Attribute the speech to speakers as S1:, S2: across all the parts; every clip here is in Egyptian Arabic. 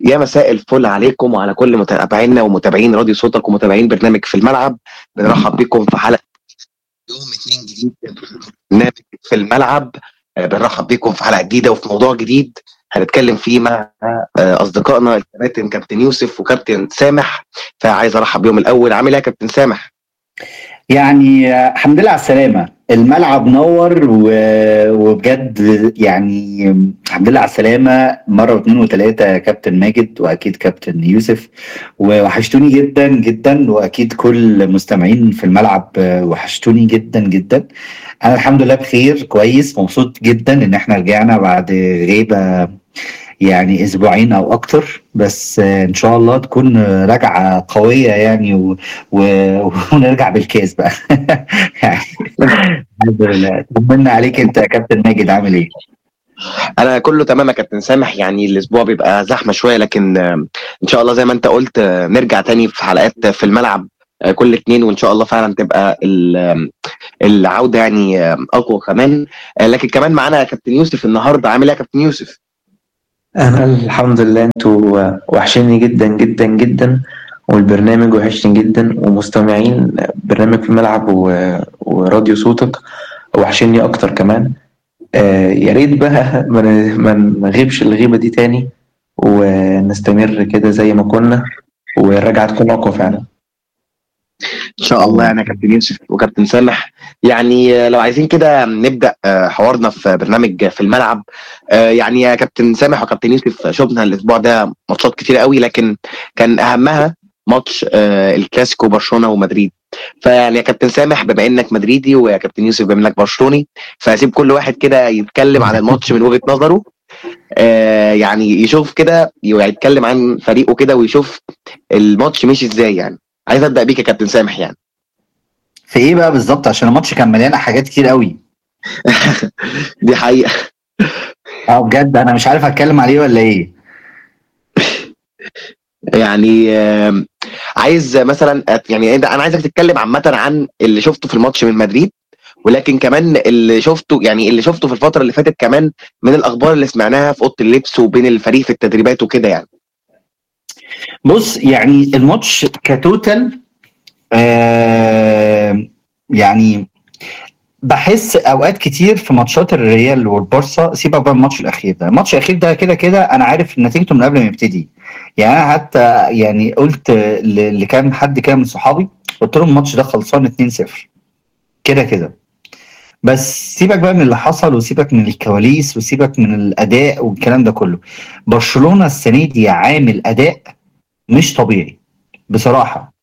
S1: يا مساء الفل عليكم وعلى كل متابعينا ومتابعين راديو صوتك ومتابعين برنامج في الملعب بنرحب بكم في حلقه يوم اثنين جديد برنامج في الملعب آه، بنرحب بكم في حلقه جديده وفي موضوع جديد هنتكلم فيه مع آه، اصدقائنا الكباتن كابتن يوسف وكابتن سامح فعايز ارحب بيهم الاول عامل ايه يا كابتن سامح؟
S2: يعني آه، الحمد لله على السلامة الملعب نور و- وبجد يعني الحمد لله على السلامة مرة واثنين وثلاثة يا كابتن ماجد وأكيد كابتن يوسف ووحشتوني جدا جدا وأكيد كل مستمعين في الملعب آه، وحشتوني جدا جدا أنا الحمد لله بخير كويس مبسوط جدا إن احنا رجعنا بعد غيبة يعني أسبوعين أو أكتر بس آه، إن شاء الله تكون آه، رجعة قوية يعني و... و... ونرجع بالكاس بقى يعني الحمد لله طمنا عليك انت يا كابتن ماجد عامل ايه؟
S1: انا كله تمام يا كابتن سامح يعني الاسبوع بيبقى زحمه شويه لكن آه، ان شاء الله زي ما انت قلت آه، نرجع تاني في حلقات في الملعب آه، كل اتنين وان شاء الله فعلا تبقى ال- آه، العوده يعني آه، اقوى كمان آه، لكن كمان معانا يا كابتن يوسف النهارده عامل ايه يا كابتن يوسف؟
S3: أنا الحمد لله أنتوا وحشيني جدا جدا جدا والبرنامج وحشني جدا ومستمعين برنامج في الملعب و- وراديو صوتك وحشني أكتر كمان آه، يا ريت بقى ما ن- ما نغيبش الغيبة دي تاني ونستمر كده زي ما كنا والرجعة تكون أقوى فعلا
S1: ان شاء الله يعني يا كابتن يوسف وكابتن سامح يعني آه، لو عايزين كده نبدا آه، حوارنا في برنامج في الملعب آه، يعني يا كابتن سامح وكابتن يوسف شفنا الاسبوع ده ماتشات كتير قوي لكن كان اهمها ماتش آه، الكلاسيكو برشلونه ومدريد فيعني يا كابتن سامح بما انك مدريدي ويا كابتن يوسف بما انك برشلوني فهسيب كل واحد كده يتكلم عن الماتش من وجهه نظره آه، يعني يشوف كده يتكلم عن فريقه كده ويشوف الماتش مشي ازاي يعني عايز ابدا بيك يا كابتن سامح يعني
S2: في ايه بقى بالظبط عشان الماتش كان مليان حاجات كتير قوي
S1: دي حقيقة
S2: اه بجد انا مش عارف اتكلم عليه ولا ايه
S1: يعني آم، عايز مثلا أت- يعني أنت- انا عايزك تتكلم عامة عن اللي شفته في الماتش من مدريد ولكن كمان اللي شفته يعني اللي شفته في الفترة اللي فاتت كمان من الاخبار اللي سمعناها في اوضة اللبس وبين الفريق في التدريبات وكده يعني
S2: بص يعني الماتش كتوتال آه يعني بحس اوقات كتير في ماتشات الريال والبارسا سيبك بقى من الماتش الاخير ده الماتش الاخير ده كده كده انا عارف نتيجته من قبل ما يبتدي يعني انا حتى يعني قلت ل- لكام حد كده من صحابي قلت لهم الماتش ده خلصان 2-0 كده كده بس سيبك بقى من اللي حصل وسيبك من الكواليس وسيبك من الاداء والكلام ده كله برشلونة السنه دي عامل اداء مش طبيعي بصراحه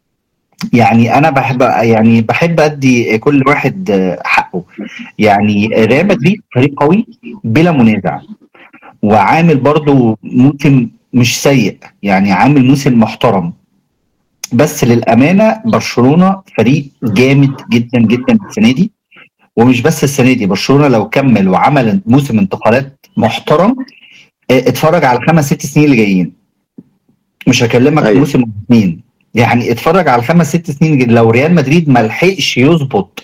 S2: يعني انا بحب يعني بحب ادي كل واحد آه، حقه يعني ريال مدريد فريق قوي بلا منازع وعامل برضو موسم مش سيء يعني عامل موسم محترم بس للامانه برشلونه فريق جامد جدا جدا السنه دي ومش بس السنه دي برشلونه لو كمل وعمل موسم انتقالات محترم اه، اتفرج على الخمس ست سنين اللي جايين مش هكلمك
S1: أيوة.
S2: موسم اثنين يعني اتفرج على الخمس ست سنين الجايين. لو ريال مدريد ما لحقش يظبط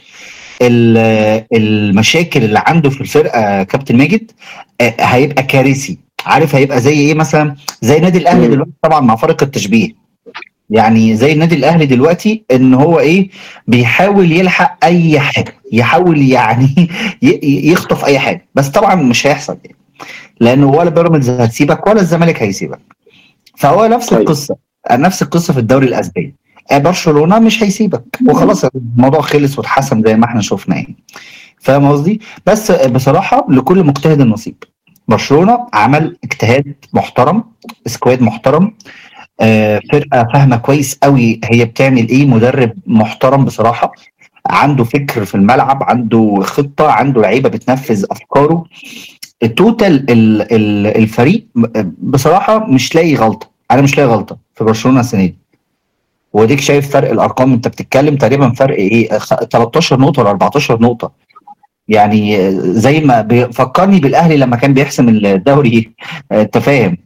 S2: ال- المشاكل اللي عنده في الفرقه كابتن ماجد اه، هيبقى كارثي عارف هيبقى زي ايه مثلا زي النادي الاهلي
S1: مم.
S2: دلوقتي طبعا مع فرق التشبيه يعني زي النادي الاهلي دلوقتي ان هو ايه بيحاول يلحق اي حاجه يحاول يعني ي- ي- يخطف اي حاجه بس طبعا مش هيحصل يعني لانه ولا بيراميدز هتسيبك ولا الزمالك هيسيبك فهو نفس
S1: أيوة.
S2: القصه نفس القصه في الدوري الاسباني آه، برشلونه مش هيسيبك وخلاص الموضوع خلص واتحسم زي ما احنا شفنا يعني فاهم قصدي بس آه، بصراحه لكل مجتهد نصيب برشلونه عمل اجتهاد محترم سكواد محترم آه، فرقه فاهمه كويس قوي هي بتعمل ايه مدرب محترم بصراحه عنده فكر في الملعب عنده خطه عنده لعيبه بتنفذ افكاره التوتال ال- ال- الفريق بصراحه مش لاقي غلطه انا مش لاقي غلطه في برشلونه السنه دي وديك شايف فرق الارقام انت بتتكلم تقريبا فرق ايه خ- 13 نقطه ولا 14 نقطه يعني آه، زي ما بيفكرني بالاهلي لما كان بيحسم الدوري آه، انت فاهم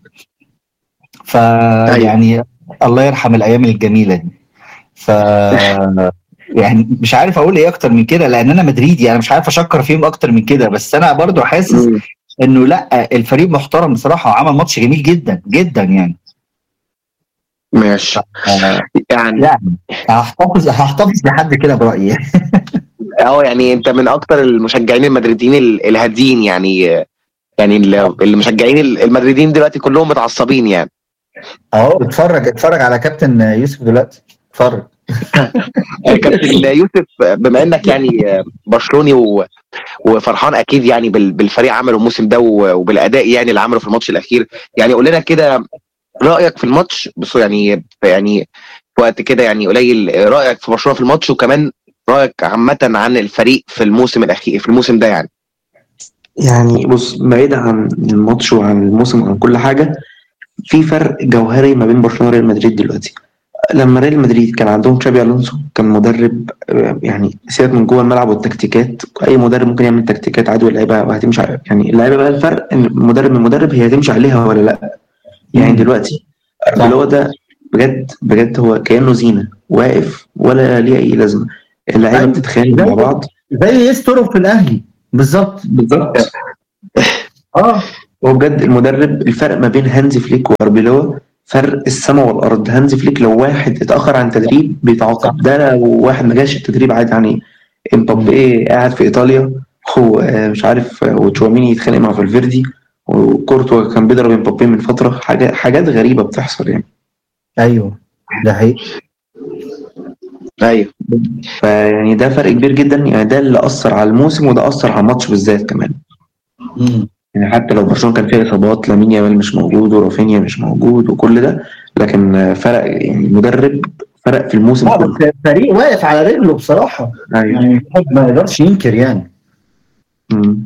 S2: فيعني الله يرحم الايام الجميله دي ف يعني مش عارف اقول ايه اكتر من كده لان انا مدريدي انا مش عارف اشكر فيهم اكتر من كده بس انا برضو حاسس
S1: مم.
S2: انه لا الفريق محترم بصراحه وعمل ماتش جميل جدا جدا يعني
S1: ماشي
S2: آه،
S1: يعني
S2: يعني هحتفظ هحتفظ لحد كده برايي
S1: اه يعني انت من اكتر المشجعين المدريديين ال- الهاديين يعني يعني ال- المشجعين ال- المدريديين دلوقتي كلهم متعصبين يعني
S2: اهو اتفرج اتفرج على كابتن يوسف دلوقتي اتفرج
S1: كابتن يوسف بما انك يعني برشلوني و- وفرحان اكيد يعني بال- بالفريق عمله الموسم ده و- وبالاداء يعني اللي عمله في الماتش الاخير يعني قول لنا كده رايك في الماتش بس يعني يعني في وقت كده يعني قليل رايك في برشلونه في الماتش وكمان رايك عامه عن الفريق في الموسم الاخير في الموسم ده يعني
S3: يعني بص بعيد عن الماتش وعن الموسم وعن كل حاجة في فرق جوهري ما بين برشلونة وريال مدريد دلوقتي لما ريال مدريد كان عندهم تشابي الونسو كان مدرب آه، يعني سيبك من جوه الملعب والتكتيكات اي مدرب ممكن يعمل تكتيكات عادي واللعيبه هتمشي على- يعني اللعيبه بقى الفرق ان مدرب من مدرب هي هتمشي عليها ولا لا يعني
S2: مم.
S3: دلوقتي اللي ده بجد بجد هو كانه زينه واقف ولا ليه اي لازمه اللعيبه
S2: أيوة.
S3: بتتخانق مع بعض
S2: زي يسترو في الاهلي بالظبط
S3: بالظبط
S2: اه
S3: هو بجد المدرب الفرق ما بين هانزي فليك واربيلوا فرق السماء والارض هانزي فليك لو واحد اتاخر عن تدريب بيتعاقب ده لو واحد ما جاش التدريب عادي يعني امبابي قاعد في ايطاليا هو آه، مش عارف آه، وتشواميني يتخانق مع فالفيردي وكورتوا كان بيضرب امبابي من فتره حاجه حاجات غريبه بتحصل يعني
S2: ايوه ده حقيقي
S1: ايوه
S3: فيعني ده فرق كبير جدا يعني ده اللي اثر على الموسم وده اثر على الماتش بالذات كمان
S2: مم.
S3: يعني حتى لو برشلونه كان فيها اصابات لامين يامال مش موجود ورافينيا مش موجود وكل ده لكن آه، فرق يعني المدرب فرق في الموسم
S2: اه
S3: كله
S2: بس الفريق واقف على رجله بصراحه
S3: ايوه
S2: يعني الواحد ما يقدرش ينكر يعني
S3: مم.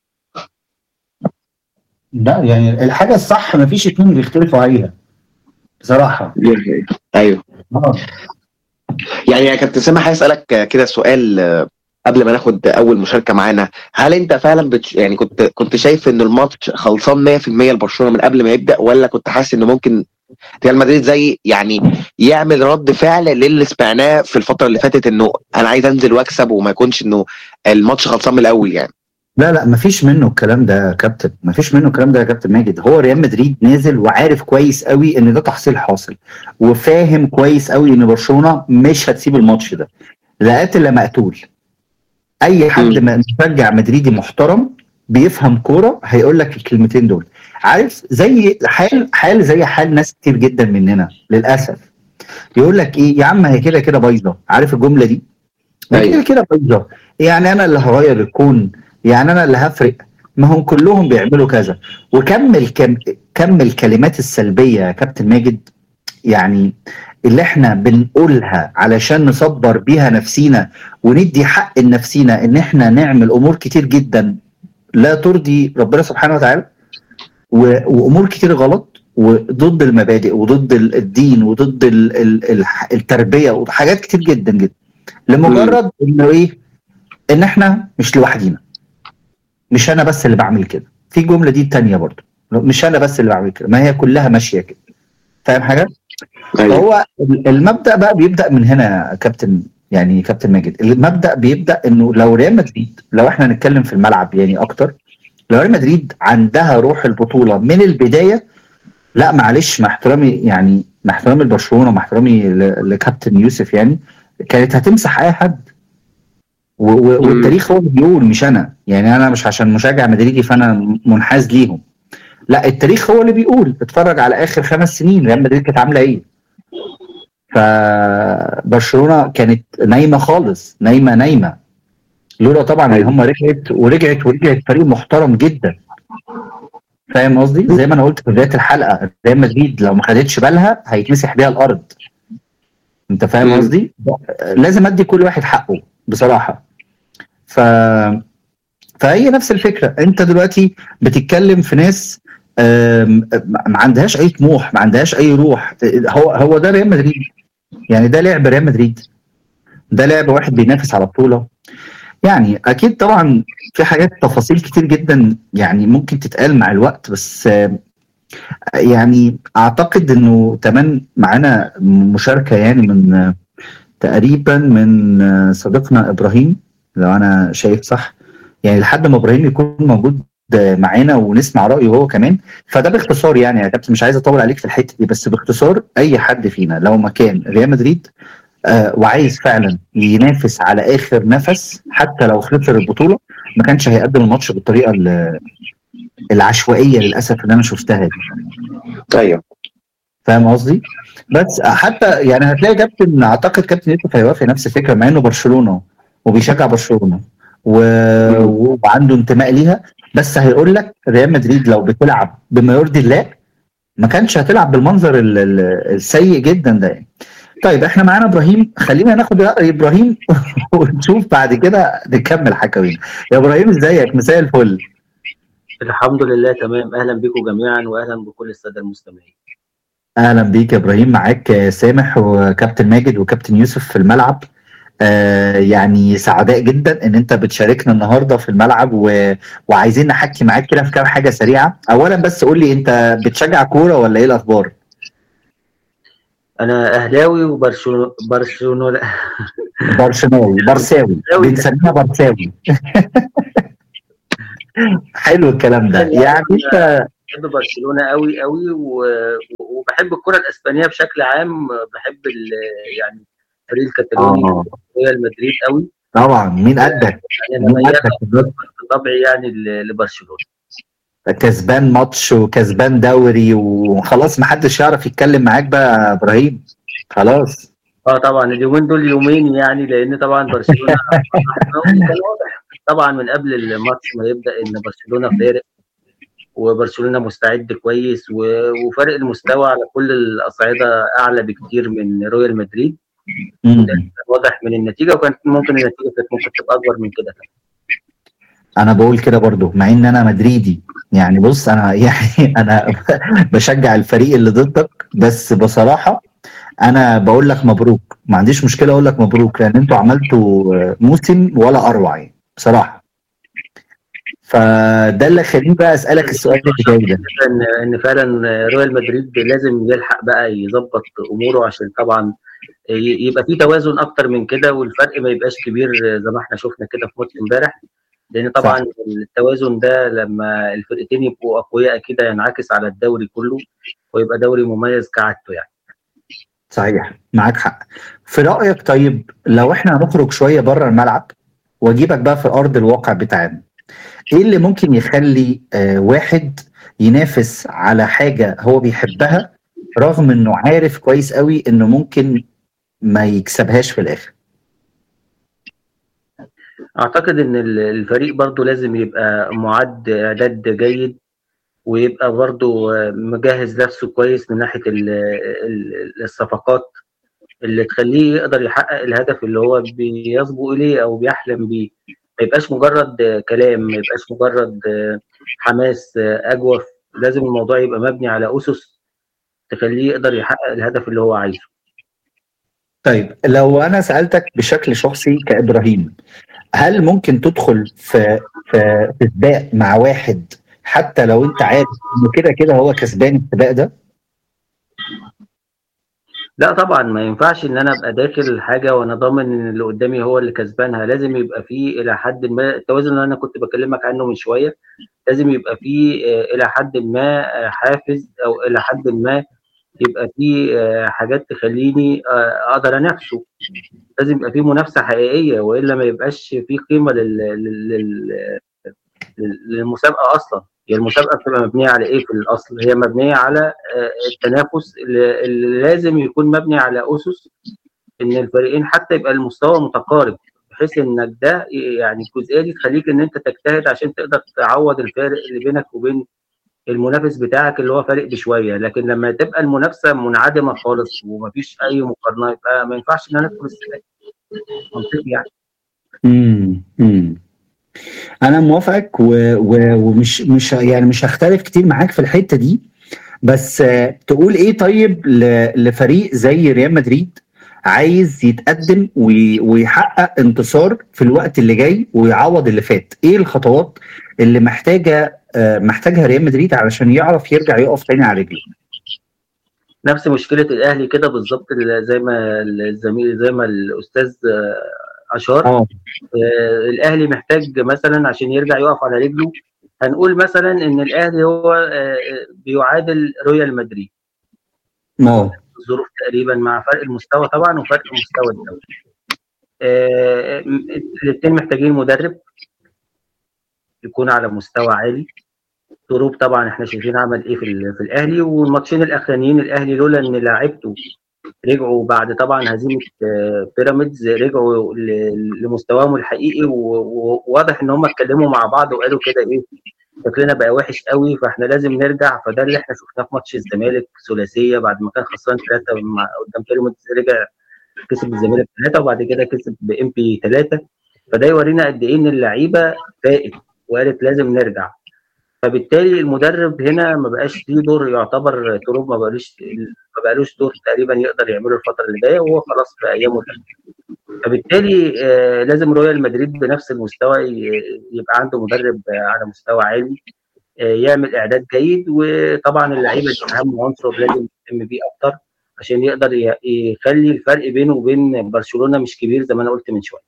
S2: لا يعني الحاجه الصح ما فيش اتنين بيختلفوا عليها بصراحه
S1: ايوه
S2: اه
S1: يعني يا كابتن سامح هسألك كده سؤال آه، قبل ما ناخد اول مشاركه معانا هل انت فعلا بتش... يعني كنت كنت شايف ان الماتش خلصان 100% لبرشلونه من قبل ما يبدا ولا كنت حاسس انه ممكن ريال مدريد زي يعني يعمل رد فعل للي سمعناه في الفتره اللي فاتت انه انا عايز انزل واكسب وما يكونش انه الماتش خلصان من الاول يعني
S2: لا لا مفيش منه الكلام ده يا كابتن مفيش منه الكلام ده يا كابتن ماجد هو ريال مدريد نازل وعارف كويس قوي ان ده تحصيل حاصل وفاهم كويس قوي ان برشلونه مش هتسيب الماتش ده لا قاتل لا مقتول اي حد
S1: مم.
S2: ما- مشجع مدريدي محترم بيفهم كوره هيقول لك الكلمتين دول عارف زي حال حال زي حال ناس كتير جدا مننا للاسف يقول لك ايه يا عم هي كده كده بايظه عارف الجمله دي هي
S1: أيوة.
S2: كده كده بايظه يعني انا اللي هغير الكون يعني انا اللي هفرق ما هم كلهم بيعملوا كذا وكمل كم كم الكلمات السلبيه يا كابتن ماجد يعني اللي احنا بنقولها علشان نصبر بيها نفسينا وندي حق لنفسينا ان احنا نعمل امور كتير جدا لا ترضي ربنا سبحانه وتعالى و- وامور كتير غلط وضد المبادئ وضد ال- الدين وضد ال- ال- الح- التربيه وحاجات كتير جدا جدا لمجرد انه ايه ان احنا مش لوحدينا مش انا بس اللي بعمل كده في الجمله دي التانية برضو مش انا بس اللي بعمل كده ما هي كلها ماشيه كده فاهم حاجه
S1: ايوه
S2: فهو ال- المبدا بقى بيبدا من هنا يا كابتن يعني كابتن ماجد المبدا بيبدا انه لو ريال مدريد لو احنا هنتكلم في الملعب يعني اكتر لو ريال مدريد عندها روح البطوله من البدايه لا معلش مع احترامي يعني مع احترامي لبرشلونه ومع احترامي ل- لكابتن يوسف يعني كانت هتمسح اي حد و- و-
S1: مم.
S2: والتاريخ هو اللي بيقول مش انا يعني انا مش عشان مشجع مدريدي فانا منحاز ليهم لا التاريخ هو اللي بيقول اتفرج على اخر خمس سنين ريال مدريد كانت عامله ايه فبرشلونه كانت نايمه خالص نايمه نايمه لولا طبعا ان هم رجعت ورجعت ورجعت فريق محترم جدا فاهم قصدي زي ما انا قلت في بدايه الحلقه ريال مدريد لو ما خدتش بالها هيتمسح بيها الارض انت فاهم
S1: مم.
S2: قصدي لازم ادي كل واحد حقه بصراحه ف فهي نفس الفكره انت دلوقتي بتتكلم في ناس آم، ما عندهاش اي طموح ما عندهاش اي روح هو هو ده ريال مدريد يعني ده لعب ريال مدريد ده لعب واحد بينافس على بطوله يعني اكيد طبعا في حاجات تفاصيل كتير جدا يعني ممكن تتقال مع الوقت بس آم، يعني اعتقد انه كمان معانا مشاركه يعني من آه، تقريبا من آه، صديقنا ابراهيم لو انا شايف صح يعني لحد ما ابراهيم يكون موجود معانا ونسمع رايه هو كمان فده باختصار يعني يا كابتن مش عايز اطول عليك في الحته دي بس باختصار اي حد فينا لو مكان ريال مدريد آه وعايز فعلا ينافس على اخر نفس حتى لو خسر البطوله ما كانش هيقدم الماتش بالطريقه ال- العشوائيه للاسف اللي انا شفتها دي
S1: ايوه
S2: فاهم قصدي؟ بس حتى يعني هتلاقي كابتن اعتقد كابتن يوسف هيوافق نفس الفكره مع انه برشلونه وبيشجع برشلونه و... وعنده انتماء ليها بس هيقول لك ريال مدريد لو بتلعب بما يرضي الله ما كانش هتلعب بالمنظر ال... ال... السيء جدا ده يعني. طيب احنا معانا ابراهيم خلينا ناخد راي ابراهيم ونشوف بعد كده نكمل حكاوينا يا ابراهيم ازيك مساء الفل
S4: الحمد لله تمام اهلا بكم جميعا واهلا بكل الساده المستمعين
S2: اهلا بيك يا ابراهيم معاك سامح وكابتن ماجد وكابتن يوسف في الملعب آه يعني سعداء جدا ان انت بتشاركنا النهارده في الملعب و... وعايزين نحكي معاك كده في كام حاجه سريعه اولا بس قول لي انت بتشجع كوره ولا ايه الاخبار
S4: انا اهلاوي وبرشلونه برشلونه
S2: برشلوناوي برساوي
S4: برساوي.
S2: بنسميها برساوي حلو الكلام ده يعني انت
S4: بحب برشلونه قوي قوي و- وبحب الكره الاسبانيه بشكل عام بحب ال- يعني فريق الكتالوني
S2: اه
S4: ريال مدريد قوي
S2: طبعا مين قدك
S4: يعني انا
S2: مين
S4: ميال
S2: قدك
S4: بطبعي يعني ل- لبرشلونه
S2: كسبان ماتش وكسبان دوري وخلاص محدش يعرف يتكلم معاك بقى يا ابراهيم خلاص
S4: اه طبعا اليومين دول يومين يعني لان طبعا برشلونه كان واضح طبعا من قبل الماتش ما يبدا ان برشلونه فارق وبرشلونه مستعد كويس و- وفرق المستوى على كل الاصعده اعلى بكتير من رويال مدريد
S2: مم.
S4: كان واضح من النتيجه وكانت ممكن النتيجه كانت ممكن تبقى اكبر من كده
S2: انا بقول كده برضو مع ان انا مدريدي يعني بص انا يعني انا بشجع الفريق اللي ضدك بس بصراحه انا بقول لك مبروك ما عنديش مشكله اقول لك مبروك لان انتوا عملتوا موسم ولا اروع يعني بصراحه فده اللي خليني بقى اسالك السؤال اللي جاي ده
S4: ان ان فعلا رويال مدريد لازم يلحق بقى يظبط اموره عشان طبعا ي- يبقى في توازن اكتر من كده والفرق ما يبقاش كبير زي ما احنا شفنا كده في ماتش امبارح لان طبعا
S2: صح.
S4: التوازن ده لما الفرقتين يبقوا اقوياء كده ينعكس على الدوري كله ويبقى دوري مميز كعادته يعني
S2: صحيح معاك حق في رايك طيب لو احنا هنخرج شويه بره الملعب واجيبك بقى في ارض الواقع بتاعنا ايه اللي ممكن يخلي آه واحد ينافس على حاجه هو بيحبها رغم انه عارف كويس قوي انه ممكن ما يكسبهاش في الاخر
S4: اعتقد ان ال- الفريق برضو لازم يبقى معد اعداد جيد ويبقى برضو مجهز نفسه كويس من ناحيه ال- ال- الصفقات اللي تخليه يقدر يحقق الهدف اللي هو بيصبو اليه او بيحلم بيه ما يبقاش مجرد كلام ما يبقاش مجرد حماس اجوف لازم الموضوع يبقى مبني على اسس تخليه يقدر يحقق الهدف اللي هو عايزه
S2: طيب لو انا سالتك بشكل شخصي كابراهيم هل ممكن تدخل في في في سباق مع واحد حتى لو انت عارف انه كده كده هو كسبان السباق ده
S4: لا طبعا ما ينفعش ان انا ابقى داخل حاجه وانا ضامن ان اللي قدامي هو اللي كسبانها لازم يبقى فيه الى حد ما التوازن اللي انا كنت بكلمك عنه من شويه لازم يبقى فيه آه، الى حد ما آه، حافز او الى حد ما يبقى فيه آه، حاجات تخليني آه، اقدر انافسه لازم يبقى فيه منافسه حقيقيه والا ما يبقاش فيه قيمه لل... لل... لل... لل- للمسابقه اصلا هي المسابقه بتبقى مبنيه على ايه في الاصل هي مبنيه على آه، التنافس اللي اللي لازم يكون مبني على اسس ان الفريقين حتى يبقى المستوى متقارب بحيث انك ده يعني الجزئيه دي تخليك ان انت تجتهد عشان تقدر تعوض الفارق اللي بينك وبين المنافس بتاعك اللي هو فارق بشويه لكن لما تبقى المنافسه منعدمه خالص ومفيش اي مقارنه يبقى ما ينفعش ان انا ادخل السباق منطقي يعني
S2: امم امم انا موافقك و... و... ومش مش يعني مش هختلف كتير معاك في الحته دي بس آه، تقول ايه طيب ل... لفريق زي ريال مدريد عايز يتقدم وي... ويحقق انتصار في الوقت اللي جاي ويعوض اللي فات ايه الخطوات اللي محتاجه آه، محتاجها ريال مدريد علشان يعرف يرجع يقف تاني على رجله
S4: نفس مشكله الاهلي كده بالظبط زي ما الزميل زي ما الاستاذ آه، اشار
S2: اه
S4: آه، الاهلي محتاج مثلا عشان يرجع يقف على رجله هنقول مثلا ان الاهلي هو آه، بيعادل رويال مدريد
S2: اه
S4: الظروف تقريبا مع فرق المستوى طبعا وفرق مستوى الدوري الاثنين محتاجين مدرب يكون على مستوى عالي ظروف طبعا احنا شايفين عمل ايه في, ال- في الاهلي والماتشين الاخرانيين الاهلي لولا ان لاعيبته رجعوا بعد طبعا هزيمه آه، بيراميدز رجعوا ل- لمستواهم الحقيقي و- و- وواضح ان هم اتكلموا مع بعض وقالوا كده ايه شكلنا بقى وحش قوي فاحنا لازم نرجع فده اللي احنا شفناه في ماتش الزمالك ثلاثيه بعد ما كان خسران ثلاثه مع قدام بيراميدز رجع كسب الزمالك ثلاثه وبعد كده كسب بام بي ثلاثه فده يورينا قد ايه ان اللعيبه فائت وقالت لازم نرجع فبالتالي المدرب هنا ما بقاش ليه دور يعتبر تروب ما بقالوش ما بقالوش دور تقريبا يقدر يعمله الفتره اللي جايه وهو خلاص في ايامه الأخيرة. فبالتالي آه، لازم رويال مدريد بنفس المستوى ي- يبقى عنده مدرب آه، على مستوى عالي آه، يعمل اعداد جيد وطبعا اللعيبه دي اهم عنصر لازم يهتم بيه اكتر عشان يقدر ي- يخلي الفرق بينه وبين برشلونه مش كبير زي ما انا قلت من شويه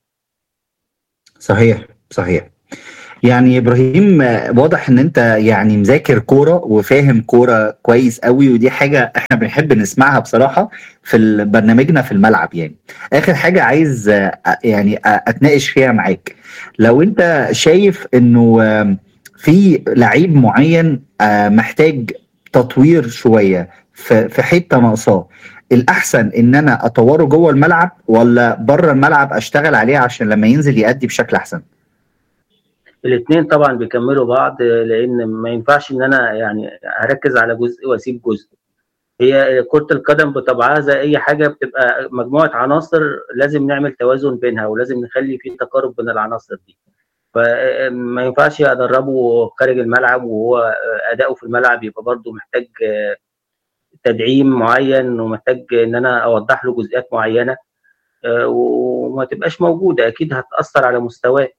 S2: صحيح صحيح يعني ابراهيم آه، واضح ان انت يعني مذاكر كوره وفاهم كوره كويس قوي ودي حاجه احنا بنحب نسمعها بصراحه في ال- برنامجنا في الملعب يعني اخر حاجه عايز آه، يعني آه، اتناقش فيها معاك لو انت شايف انه آم، في لعيب معين آه، محتاج تطوير شويه في في حته ناقصاه الاحسن ان انا اطوره جوه الملعب ولا بره الملعب اشتغل عليه عشان لما ينزل يأدي بشكل احسن
S4: الاثنين طبعا بيكملوا بعض آه، لان ما ينفعش ان انا يعني اركز على جزء واسيب جزء هي كرة القدم بطبعها زي أي حاجة بتبقى مجموعة عناصر لازم نعمل توازن بينها ولازم نخلي في تقارب بين العناصر دي فما ينفعش أدربه خارج الملعب وهو أداؤه في الملعب يبقى برضه محتاج آه، تدعيم معين ومحتاج إن أنا أوضح له جزئيات معينة آه، وما تبقاش موجودة أكيد هتأثر على مستواه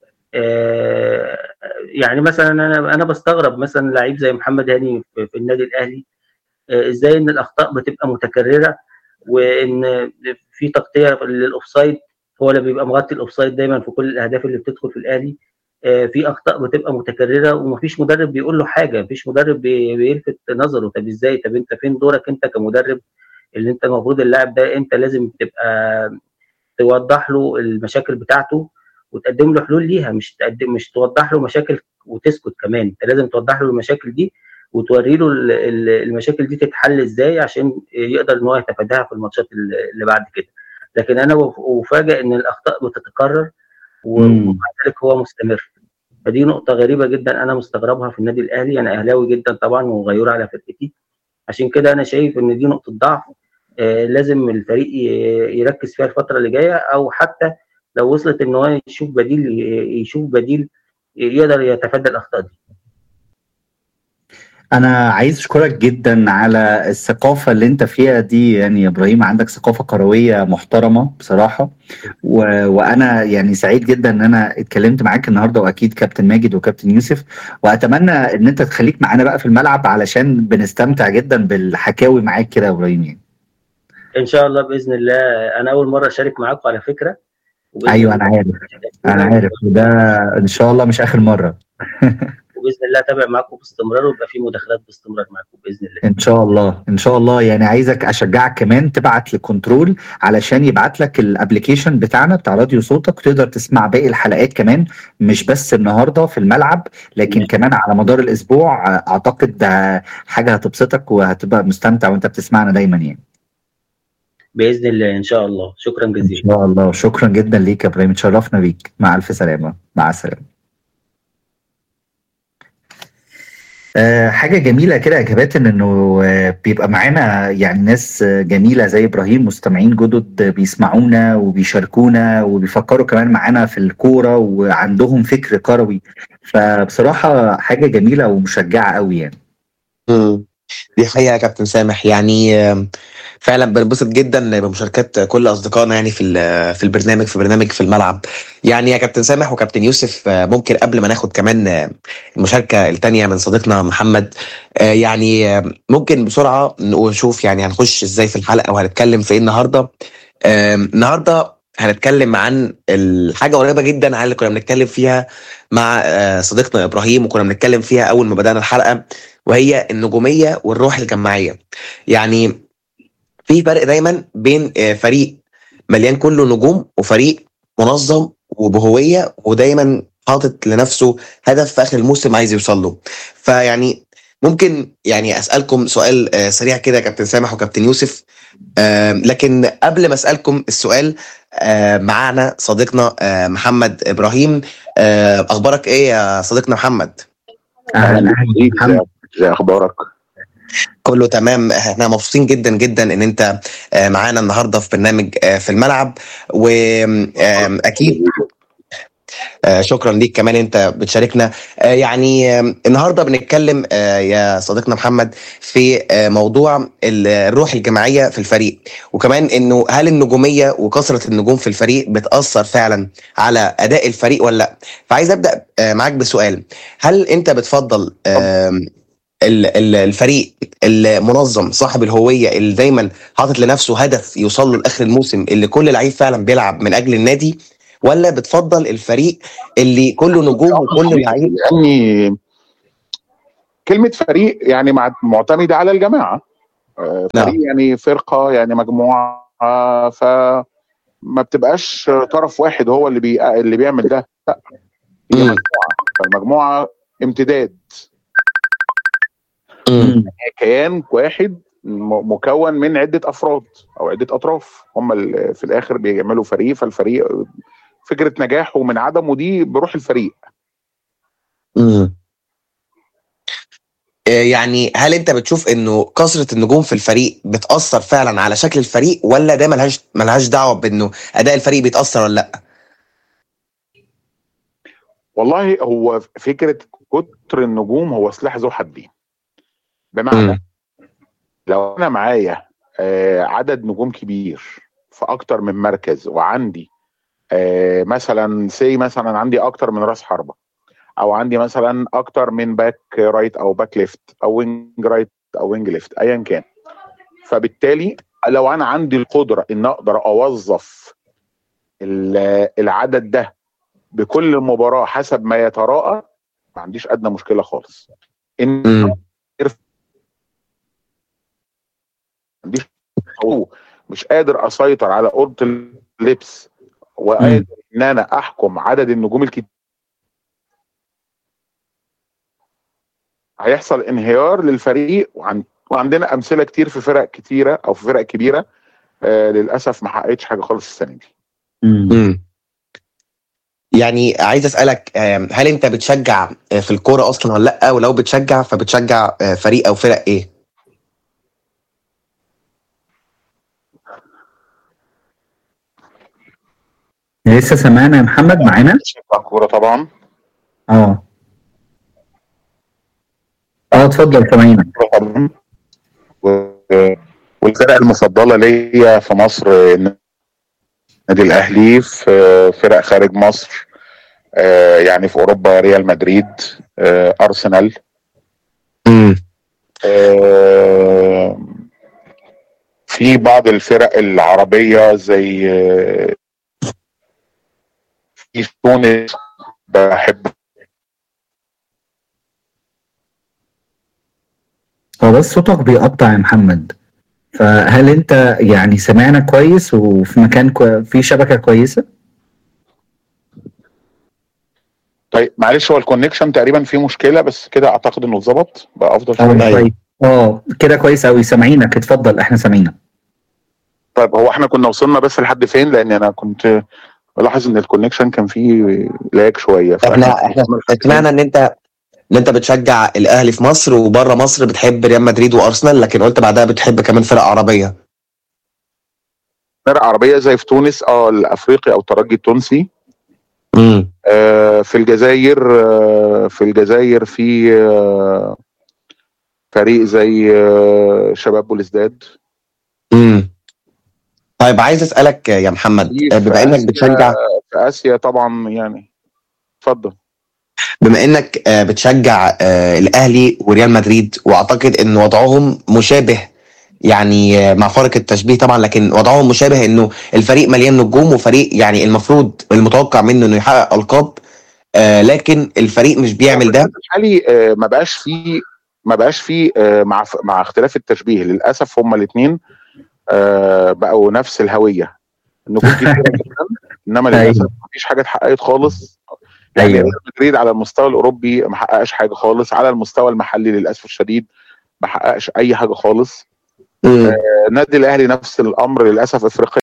S4: آه، يعني مثلا أنا أنا بستغرب مثلا لعيب زي محمد هاني في في النادي الأهلي آه، ازاي ان الاخطاء بتبقى متكرره وان في تغطيه للاوفسايد هو اللي بيبقى مغطي الاوفسايد دايما في كل الاهداف اللي بتدخل في الاهلي آه، في اخطاء بتبقى متكرره ومفيش مدرب بيقول له حاجه مفيش مدرب بي- بيلفت نظره طب ازاي طب انت فين دورك انت كمدرب اللي انت المفروض اللاعب ده انت لازم تبقى توضح له المشاكل بتاعته وتقدم له حلول ليها مش تقدم مش توضح له مشاكل وتسكت كمان انت لازم توضح له المشاكل دي وتوري له ال- ال- المشاكل دي تتحل ازاي عشان يقدر ان هو يتفاداها في الماتشات اللي بعد كده لكن انا بف- افاجئ ان الاخطاء بتتكرر و-
S2: مم.
S4: ومع ذلك هو مستمر فدي نقطة غريبة جدا أنا مستغربها في النادي الأهلي أنا أهلاوي جدا طبعا وغيور على فرقتي عشان كده أنا شايف إن دي نقطة ضعف آه، لازم الفريق ي- يركز فيها الفترة اللي جاية أو حتى لو وصلت إن هو يشوف بديل يشوف بديل يقدر يتفادى الأخطاء دي
S2: انا عايز اشكرك جدا على الثقافه اللي انت فيها دي يعني يا ابراهيم عندك ثقافه كرويه محترمه بصراحه و... وانا يعني سعيد جدا ان انا اتكلمت معاك النهارده واكيد كابتن ماجد وكابتن يوسف واتمنى ان انت تخليك معانا بقى في الملعب علشان بنستمتع جدا بالحكاوي معاك كده يا ابراهيم يعني
S4: إن شاء الله بإذن الله أنا أول مرة أشارك معاكم على فكرة وبإذن
S2: ايوه انا عارف انا عارف وده ان شاء الله مش اخر مره
S4: وباذن الله اتابع معاكم باستمرار ويبقى في مداخلات باستمرار معاكم باذن الله
S2: ان شاء الله ان شاء الله يعني عايزك اشجعك كمان تبعت لكنترول علشان يبعت لك الابلكيشن بتاعنا بتاع راديو صوتك تقدر تسمع باقي الحلقات كمان مش بس النهارده في الملعب لكن كمان على مدار الاسبوع اعتقد ده حاجه هتبسطك وهتبقى مستمتع وانت بتسمعنا دايما يعني
S4: باذن الله ان شاء الله شكرا
S2: ان
S4: جزيلا
S2: شاء الله شكرا جدا ليك يا ابراهيم اتشرفنا بيك مع الف سلامه مع السلامه آه، حاجة جميلة كده يا كباتن انه آه، بيبقى معانا يعني ناس آه، جميلة زي ابراهيم مستمعين جدد بيسمعونا وبيشاركونا وبيفكروا كمان معانا في الكورة وعندهم فكر كروي فبصراحة حاجة جميلة ومشجعة قوي يعني
S1: مم. دي حقيقة يا كابتن سامح يعني آم، فعلا بنبسط جدا بمشاركات كل اصدقائنا يعني في ال- في البرنامج في برنامج في الملعب يعني يا كابتن سامح وكابتن يوسف آه، ممكن قبل ما ناخد كمان آه، المشاركة التانية من صديقنا محمد آه، يعني آه، ممكن بسرعة نشوف يعني هنخش ازاي في الحلقة وهنتكلم في ايه النهاردة آم، النهاردة هنتكلم عن الحاجه قريبه جدا عن اللي كنا بنتكلم فيها مع آه، صديقنا ابراهيم وكنا بنتكلم فيها اول ما بدانا الحلقه وهي النجوميه والروح الجماعيه يعني في فرق دايما بين آه، فريق مليان كله نجوم وفريق منظم وبهويه ودايما حاطط لنفسه هدف في اخر الموسم عايز يوصل له فيعني ممكن يعني اسالكم سؤال آه، سريع كده يا كابتن سامح وكابتن يوسف آه، لكن قبل ما اسالكم السؤال آه، معانا صديقنا آه، محمد ابراهيم آه، اخبارك ايه يا صديقنا محمد
S2: اهلا
S5: بيك
S2: محمد.
S5: ازي- ازي اخبارك
S1: كله تمام احنا مبسوطين جدا جدا ان انت آه، معانا النهارده في برنامج آه، في الملعب واكيد شكرا ليك كمان انت بتشاركنا آه، يعني آه، النهارده بنتكلم آه، يا صديقنا محمد في آه، موضوع ال- الروح الجماعيه في الفريق وكمان انه هل النجوميه وكثره النجوم في الفريق بتاثر فعلا على اداء الفريق ولا لا فعايز ابدا آه، معاك بسؤال هل انت بتفضل آم، ال- ال- الفريق المنظم صاحب الهويه اللي دايما حاطط لنفسه هدف يوصل له لاخر الموسم اللي كل لعيب فعلا بيلعب من اجل النادي ولا بتفضل الفريق اللي كله نجوم وكل لعيب
S5: يعني كلمة فريق يعني مع- معتمدة على الجماعة آه،
S1: نعم.
S5: فريق يعني فرقة يعني مجموعة آه، فما بتبقاش طرف واحد هو اللي بي... اللي بيعمل ده لا هي
S1: مم.
S5: مجموعة فالمجموعة امتداد
S1: مم.
S5: كيان واحد م- مكون من عدة أفراد أو عدة أطراف هم اللي في الآخر بيعملوا فريق فالفريق فكرة نجاحه من عدمه دي بروح الفريق
S1: مم. آه، يعني هل انت بتشوف انه كثره النجوم في الفريق بتاثر فعلا على شكل الفريق ولا ده ملهاش ملهاش دعوه بانه اداء الفريق بيتاثر ولا لا؟
S5: والله هو فكرة كتر النجوم هو سلاح ذو حدين بمعنى
S1: مم.
S5: لو أنا معايا آه، عدد نجوم كبير في أكتر من مركز وعندي آه، مثلا سي مثلا عندي أكتر من راس حربة أو عندي مثلا أكتر من باك رايت أو باك ليفت أو وينج رايت أو وينج ليفت أيا كان فبالتالي لو أنا عندي القدرة إن أقدر أوظف ال- العدد ده بكل مباراة حسب ما يتراءى ما عنديش أدنى مشكلة خالص إن
S1: مم.
S5: عنديش هو مش قادر اسيطر على اوضه اللبس وقادر ان انا احكم عدد النجوم الكتير هيحصل انهيار للفريق وعن... وعندنا امثله كتير في فرق كتيره او في فرق كبيره آه للاسف ما حققتش حاجه خالص السنه دي
S2: مم.
S1: مم. يعني عايز اسالك آم، هل انت بتشجع آه، في الكوره اصلا ولا لا ولو بتشجع فبتشجع آه، فريق او فرق ايه؟
S2: لسه سامعنا يا محمد معانا
S5: بشجع كوره طبعا
S2: اه اه اتفضل سامعينك
S5: طبعا و- والفرق المفضله ليا في مصر النادي الاهلي في فرق خارج مصر آه، يعني في اوروبا ريال مدريد آه، ارسنال
S1: مم.
S5: آه، في بعض الفرق العربيه زي آه، في تونس بحب
S2: هو بس صوتك بيقطع يا محمد فهل انت يعني سمعنا كويس وفي مكان كو... في شبكة كويسة؟
S5: طيب معلش هو الكونكشن تقريبا فيه مشكله بس كده اعتقد انه اتظبط بقى افضل
S2: اه
S5: شويه
S1: أيوة.
S2: كويس اه كده كويس قوي سامعينك اتفضل احنا سامعينك
S5: طيب هو احنا كنا وصلنا بس لحد فين لان انا كنت بلاحظ ان الكونكشن كان فيه لاج شويه
S1: احنا احنا سمعنا ان انت ان انت بتشجع الاهلي في مصر وبره مصر بتحب ريال مدريد وارسنال لكن قلت بعدها بتحب كمان فرق عربيه
S5: فرق عربيه زي في تونس اه الافريقي او الترجي التونسي
S1: امم
S5: آه في الجزائر آه في الجزائر في آه فريق زي آه شباب بوليسداد
S1: امم طيب عايز اسالك يا محمد
S5: في
S1: بما انك
S5: آسيا-
S1: بتشجع
S5: في اسيا طبعا يعني اتفضل
S1: بما انك آه، بتشجع آه، الاهلي وريال مدريد واعتقد ان وضعهم مشابه يعني آه، مع فارق التشبيه طبعا لكن وضعهم مشابه انه الفريق مليان نجوم وفريق يعني المفروض المتوقع منه انه يحقق القاب آه لكن الفريق مش بيعمل ده
S5: الحالي آه، ما بقاش فيه ما بقاش فيه آه، مع مع اختلاف التشبيه للاسف هما الاثنين بقوا نفس الهويه نجوم كتير جدا انما للاسف ما فيش حاجه اتحققت خالص يعني
S2: أيوة.
S5: ريال مدريد على المستوى الاوروبي ما حققش حاجه خالص على المستوى المحلي للاسف الشديد ما حققش اي حاجه خالص
S1: مم.
S5: النادي الاهلي نفس الامر للاسف افريقيا